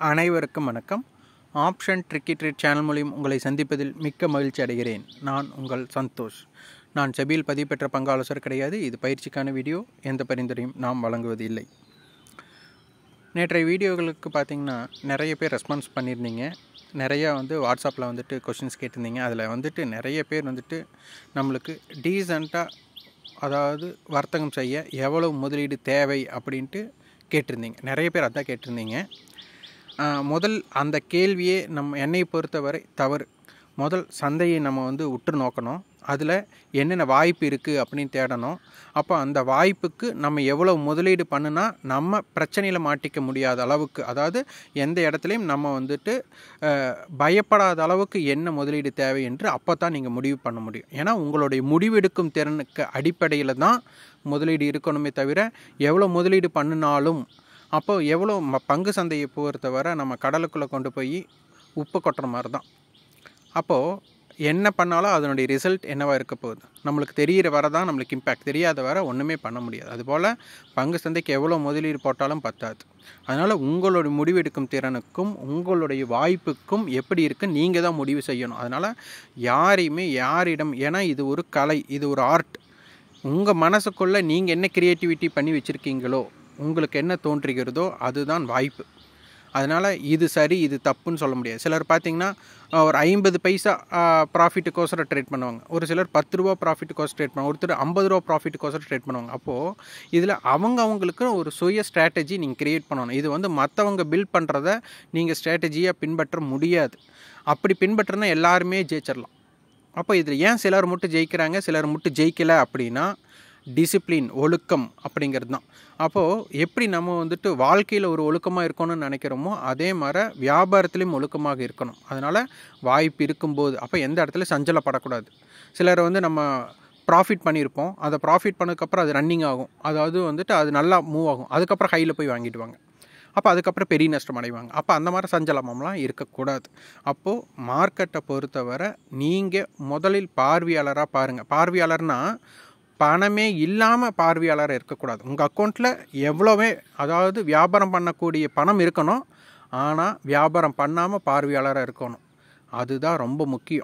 அனைவருக்கும் வணக்கம் option tricky trade channel மூலியம் உங்களை சந்திப்பதில் மிக்க மகிழ்ச்சி அடைகிறேன் நான் உங்கள் சந்தோஷ் நான் செபியில் பதிவு பெற்ற பங்காலோசர் கிடையாது இது பயிற்சிக்கான வீடியோ எந்த பரிந்துரையும் நாம் வழங்குவது இல்லை நேற்றைய வீடியோகளுக்கு பார்த்தீங்கன்னா நிறைய பேர் ரெஸ்பான்ஸ் பண்ணியிருந்தீங்க நிறையா வந்து வாட்ஸ்அப்பில் வந்துட்டு கொஷின்ஸ் கேட்டிருந்தீங்க அதில் வந்துட்டு நிறைய பேர் வந்துட்டு நம்மளுக்கு டீசெண்டாக அதாவது வர்த்தகம் செய்ய எவ்வளவு முதலீடு தேவை அப்படின்ட்டு கேட்டிருந்தீங்க நிறைய பேர் அதான் கேட்டிருந்தீங்க ஆஹ் முதல் அந்த கேள்வியே நம்ம என்னை பொறுத்தவரை தவறு முதல் சந்தையை நம்ம வந்து உற்று நோக்கணும் அதில் என்னென்ன வாய்ப்பு இருக்குது அப்படின்னு தேடணும் அப்போ அந்த வாய்ப்புக்கு நம்ம எவ்வளோ முதலீடு பண்ணுனா நம்ம பிரச்சனையில் மாட்டிக்க முடியாத அளவுக்கு அதாவது எந்த இடத்துலையும் நம்ம வந்துட்டு அஹ், பயப்படாத அளவுக்கு என்ன முதலீடு தேவை என்று அப்போ தான் நீங்கள் முடிவு பண்ண முடியும் ஏன்னா உங்களுடைய முடிவெடுக்கும் திறனுக்கு அடிப்படையில் தான் முதலீடு இருக்கணுமே தவிர எவ்வளோ முதலீடு பண்ணினாலும் அப்போ எவ்வளோ ம- பங்கு சந்தையை பொறுத்தவரை நம்ம கடலுக்குள்ளே கொண்டு போய் உப்பு கொட்டுற மாதிரி தான் அப்போது என்ன பண்ணாலும் அதனுடைய ரிசல்ட் என்னவா இருக்க போகுது நம்மளுக்கு தெரிகிற வர தான் நம்மளுக்கு இம்பேக்ட் தெரியாத வர ஒன்றுமே பண்ண முடியாது அதுபோல் பங்கு சந்தைக்கு எவ்வளோ முதலீடு போட்டாலும் பத்தாது அதனால் உங்களுடைய முடிவெடுக்கும் திறனுக்கும் உங்களுடைய வாய்ப்புக்கும் எப்படி இருக்குன்னு நீங்கள் தான் முடிவு செய்யணும் அதனால் யாரையுமே யாரிடம் ஏன்னா இது ஒரு கலை இது ஒரு ஆர்ட் உங்கள் மனசுக்குள்ளே நீங்கள் என்ன க்ரியேட்டிவிட்டி பண்ணி வச்சுருக்கீங்களோ உங்களுக்கு என்ன தோன்றுகிறதோ அதுதான் வாய்ப்பு அதனால் இது சரி இது தப்புன்னு சொல்ல முடியாது சிலர் பார்த்தீங்கன்னா அஹ், ஒரு ஐம்பது பைசா ப்ராஃபிட்டுக்கோசரம் ட்ரேட் பண்ணுவாங்க ஒரு சிலர் பத்து ரூபா ப்ராஃபிட்டுக்கோசரம் ட்ரேட் பண்ணுவாங்க ஒருத்தர் ஐம்பது ரூபா ப்ராஃபிட்டுக்கோசரம் ட்ரேட் பண்ணுவாங்க அப்போது இதில் அவங்க அவங்களுக்கு ஒரு சுய ஸ்ட்ராட்டஜி நீங்கள் கிரியேட் பண்ணணும் இது வந்து மற்றவங்க பில்ட் பண்ணுறத நீங்கள் ஸ்ட்ராட்டஜியாக பின்பற்ற முடியாது அப்படி பின்பற்றினா எல்லாருமே ஜெயிச்சிடலாம் அப்போ இதில் ஏன் சிலர் மட்டும் ஜெயிக்கிறாங்க சிலர் மட்டும் ஜெயிக்கலை அப்படின்னா டிசிப்ளின் ஒழுக்கம் அப்படிங்கிறது தான் அப்போது எப்படி நம்ம வந்துட்டு வாழ்க்கையில் ஒரு ஒழுக்கமாக இருக்கணும்னு நினைக்கிறோமோ அதே மாதிரி வியாபாரத்துலேயும் ஒழுக்கமாக இருக்கணும் அதனால் வாய்ப்பு இருக்கும்போது அப்போ எந்த இடத்துல சஞ்சலப்படக்கூடாது சிலர் வந்து நம்ம ப்ராஃபிட் பண்ணியிருப்போம் அதை ப்ராஃபிட் பண்ணதுக்கப்புறம் அது ரன்னிங் ஆகும் அதாவது வந்துட்டு அது நல்லா மூவ் ஆகும் அதுக்கப்புறம் கையில் போய் வாங்கிடுவாங்க அப்போ அதுக்கப்புறம் பெரிய நஷ்டம் அடைவாங்க அப்போ அந்த மாதிரி சஞ்சலமெல்லாம் இருக்கக்கூடாது அப்போது மார்க்கெட்டை பொறுத்தவரை நீங்கள் முதலில் பார்வையாளராக பாருங்கள் பார்வையாளர்னால் பணமே இல்லாமல் பார்வையாளராக இருக்கக்கூடாது உங்கள் அக்கௌண்ட்டில் எவ்வளோவே அதாவது வியாபாரம் பண்ணக்கூடிய பணம் இருக்கணும் ஆனால் வியாபாரம் பண்ணாமல் பார்வையாளராக இருக்கணும் அதுதான் ரொம்ப முக்கியம்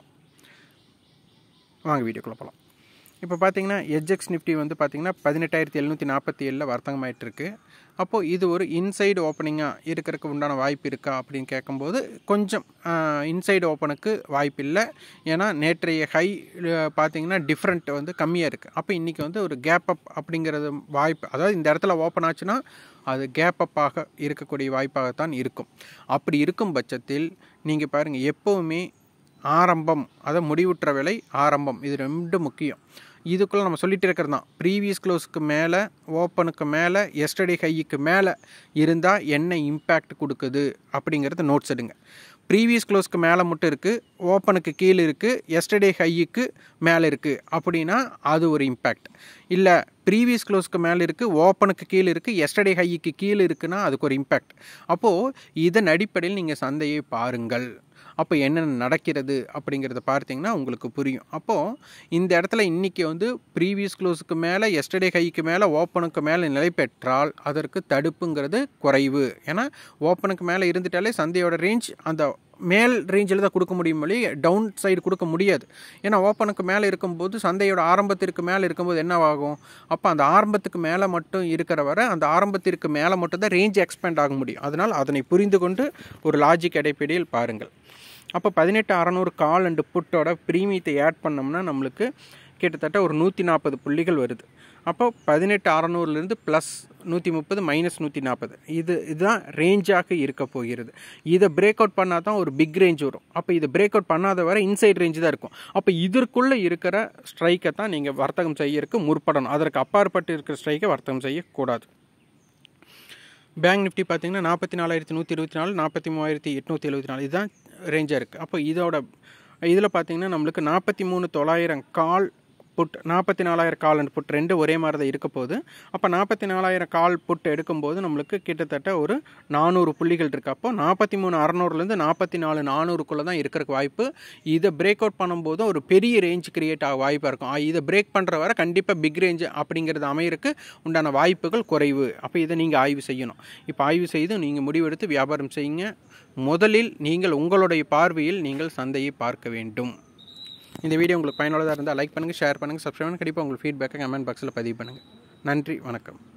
வாங்க வீடியோக்குள்ளே போகலாம் இப்போ பார்த்தீங்கன்னா எஜ்எக்ஸ் நிஃப்டி வந்து பார்த்தீங்கன்னா பதினெட்டாயிரத்தி எழுநூற்றி நாற்பத்தி ஏழில் வர்த்தகமாயிட்டு இருக்கு அப்போது இது ஒரு இன்சைடு ஓப்பனிங்காக இருக்கிறதுக்கு உண்டான வாய்ப்பு இருக்கா அப்படின்னு கேட்கும்போது கொஞ்சம் இன்சைடு ஓப்பனுக்கு வாய்ப்பு இல்லை ஏன்னா நேற்றைய ஹை பார்த்தீங்கன்னா டிஃப்ரெண்ட் வந்து கம்மியாக இருக்குது அப்போ இன்றைக்கி வந்து ஒரு கேப் அப் அப்படிங்கிறது வாய்ப்பு அதாவது இந்த இடத்துல ஓப்பன் ஆச்சுன்னா அது கேப் அப்பாக இருக்கக்கூடிய வாய்ப்பாகத்தான் இருக்கும் அப்படி இருக்கும் பட்சத்தில் நீங்கள் பாருங்கள் எப்போவுமே ஆரம்பம் அதை முடிவுற்ற விலை ஆரம்பம் இது ரெண்டு முக்கியம் இதுக்குள்ளே நம்ம சொல்லிட்டு இருக்கிறது தான் ப்ரீவியஸ் க்ளோஸுக்கு மேலே ஓப்பனுக்கு மேலே எஸ்டர்டே ஹைக்கு மேலே இருந்தால் என்ன இம்பேக்ட் கொடுக்குது அப்படிங்கிறத நோட்ஸ் எடுங்க ப்ரீவியஸ் க்ளோஸ்க்கு மேலே மட்டும் இருக்குது ஓப்பனுக்கு கீழே இருக்குது எஸ்டர்டே ஹைக்கு மேலே இருக்குது அப்படின்னா அது ஒரு இம்பேக்ட் இல்லை ப்ரீவியஸ் க்ளோஸ்க்கு மேலே இருக்குது ஓப்பனுக்கு கீழே இருக்குது எஸ்டர்டே ஹைக்கு கீழே இருக்குன்னா அதுக்கு ஒரு இம்பேக்ட் அப்போது இதன் அடிப்படையில் நீங்கள் சந்தையை பாருங்கள் அப்போ என்னென்ன நடக்கிறது அப்படிங்கிறத பார்த்தீங்கன்னா உங்களுக்கு புரியும் அப்போது இந்த இடத்துல இன்றைக்கி வந்து ப்ரீவியஸ் க்ளோஸுக்கு மேலே எஸ்டர்டே ஹைக்கு மேலே ஓப்பனுக்கு மேலே நிலை பெற்றால் அதற்கு தடுப்புங்கிறது குறைவு ஏன்னா ஓப்பனுக்கு மேலே இருந்துட்டாலே சந்தையோட ரேஞ்ச் அந்த மேல் ரேஞ்சில் தான் கொடுக்க முடியும் வழி டவுன் சைடு கொடுக்க முடியாது ஏன்னா ஓப்பனுக்கு மேலே இருக்கும்போது சந்தையோட ஆரம்பத்திற்கு மேலே இருக்கும்போது என்னவாகும் அப்போ அந்த ஆரம்பத்துக்கு மேலே மட்டும் இருக்கிற வரை அந்த ஆரம்பத்திற்கு மேலே மட்டும் தான் ரேஞ்ச் எக்ஸ்பேண்ட் ஆக முடியும் அதனால் அதனை புரிந்து கொண்டு ஒரு லாஜிக் அடிப்படையில் பாருங்கள் அப்போ பதினெட்டு அறநூறு கால் அண்டு புட்டோட ப்ரீமியத்தை ஆட் பண்ணோம்னா நம்மளுக்கு கிட்டத்தட்ட ஒரு நூற்றி நாற்பது புள்ளிகள் வருது அப்போ பதினெட்டு அறநூறுலேருந்து ப்ளஸ் நூற்றி முப்பது மைனஸ் நூற்றி நாற்பது இது இதுதான் ரேஞ்சாக இருக்க போகிறது இதை பிரேக் அவுட் பண்ணால் தான் ஒரு பிக் ரேஞ்ச் வரும் அப்போ இதை பிரேக் அவுட் பண்ணாத வரை இன்சைட் ரேஞ்ச் தான் இருக்கும் அப்போ இதற்குள்ளே இருக்கிற ஸ்ட்ரைக்கை தான் நீங்கள் வர்த்தகம் செய்யறதுக்கு முற்படணும் அதற்கு அப்பாற்பட்டு இருக்கிற ஸ்ட்ரைக்கை வர்த்தகம் செய்யக்கூடாது பேங்க் நிஃப்டி பார்த்தீங்கன்னா நாற்பத்தி நாலாயிரத்தி நூற்றி இருபத்தி நாலு நாற்பத்தி மூவாயிரத்தி எட்நூற்றி எழுபத்தி நாலு இதுதான் ரேஞ்சாக இருக்குது அப்போ இதோட இதில் பார்த்தீங்கன்னா நம்மளுக்கு நாற்பத்தி மூணு தொள்ளாயிரம் கால் புட் நாற்பத்தி நாலாயிரம் கால் அண்ட் புட் ரெண்டு ஒரே மாதிரி தான் இருக்க போகுது அப்போ நாற்பத்தி நாலாயிரம் கால் புட் எடுக்கும்போது நம்மளுக்கு கிட்டத்தட்ட ஒரு நானூறு புள்ளிகள் இருக்கு அப்போ நாற்பத்தி மூணு அறநூறுலேருந்து நாற்பத்தி நாலு நானூறுக்குள்ளே தான் இருக்கிறக்கு வாய்ப்பு இதை பிரேக் அவுட் பண்ணும்போது ஒரு பெரிய ரேஞ்ச் கிரியேட் ஆக வாய்ப்பாக இருக்கும் ஆ, இதை பிரேக் பண்ணுற வரை கண்டிப்பாக பிக் ரேஞ்ச் அப்படிங்கிறது அமையறக்கு உண்டான வாய்ப்புகள் குறைவு அப்போ இதை நீங்கள் ஆய்வு செய்யணும் இப்போ ஆய்வு செய்து நீங்கள் முடிவெடுத்து வியாபாரம் செய்யுங்க முதலில் நீங்கள் உங்களுடைய பார்வையில் நீங்கள் சந்தையை பார்க்க வேண்டும் இந்த வீடியோ உங்களுக்கு பயனுள்ளதாக இருந்தால் லைக் பண்ணுங்கள் ஷேர் பண்ணுங்கள் சப்ஸ்கிரைப் பண்ணுங்கள் கண்டிப்பாக உங்கள் ஃபீட்பேக்கை கமெண்ட் பாக்ஸில் பதிவு பண்ணுங்கள் நன்றி வணக்கம்